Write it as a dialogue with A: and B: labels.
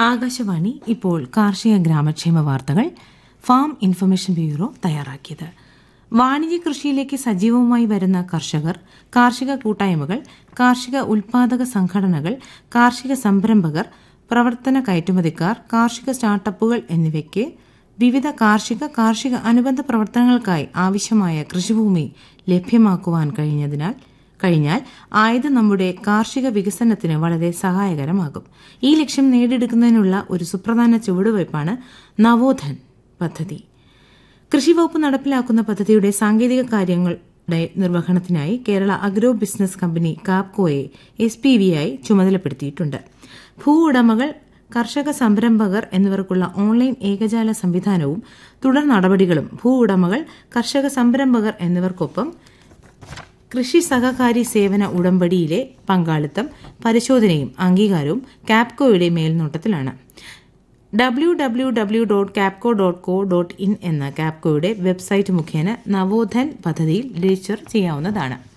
A: ആകാശവാണി ഇപ്പോൾ കാർഷിക ഗ്രാമക്ഷേമ വാർത്തകൾ ഫാം ഇൻഫർമേഷൻ ബ്യൂറോ തയ്യാറാക്കിയത് വാണിജ്യ കൃഷിയിലേക്ക് സജീവമായി വരുന്ന കർഷകർ കാർഷിക കൂട്ടായ്മകൾ കാർഷിക ഉൽപാദക സംഘടനകൾ കാർഷിക സംരംഭകർ പ്രവർത്തന കയറ്റുമതിക്കാർ കാർഷിക സ്റ്റാർട്ടപ്പുകൾ എന്നിവയ്ക്ക് വിവിധ കാർഷിക കാർഷിക അനുബന്ധ പ്രവർത്തനങ്ങൾക്കായി ആവശ്യമായ കൃഷിഭൂമി ലഭ്യമാക്കുവാൻ കഴിഞ്ഞതിനാൽ കഴിഞ്ഞാൽ ആയത് നമ്മുടെ കാർഷിക വികസനത്തിന് വളരെ സഹായകരമാകും ഈ ലക്ഷ്യം നേടിയെടുക്കുന്നതിനുള്ള ഒരു സുപ്രധാന ചുവടുവയ്പ്പാണ് നവോധൻ പദ്ധതി കൃഷിവകുപ്പ് നടപ്പിലാക്കുന്ന പദ്ധതിയുടെ സാങ്കേതിക കാര്യങ്ങളുടെ നിർവഹണത്തിനായി കേരള അഗ്രോ ബിസിനസ് കമ്പനി കാപ്കോയെ എസ് പി വി ആയി ചുമതലപ്പെടുത്തിയിട്ടുണ്ട് ഭൂ ഉടമകൾ കർഷക സംരംഭകർ എന്നിവർക്കുള്ള ഓൺലൈൻ ഏകജാല സംവിധാനവും തുടർ നടപടികളും ഭൂ ഉടമകൾ കർഷക സംരംഭകർ എന്നിവർക്കൊപ്പം കൃഷി സഹകാരി സേവന ഉടമ്പടിയിലെ പങ്കാളിത്തം പരിശോധനയും അംഗീകാരവും കാപ്കോയുടെ മേൽനോട്ടത്തിലാണ് W W W dot Kabco dot co dot in എന്ന കാപ്കോയുടെ വെബ്സൈറ്റ് മുഖേന നവോധൻ പദ്ധതിയിൽ രജിസ്റ്റർ ചെയ്യാവുന്നതാണ്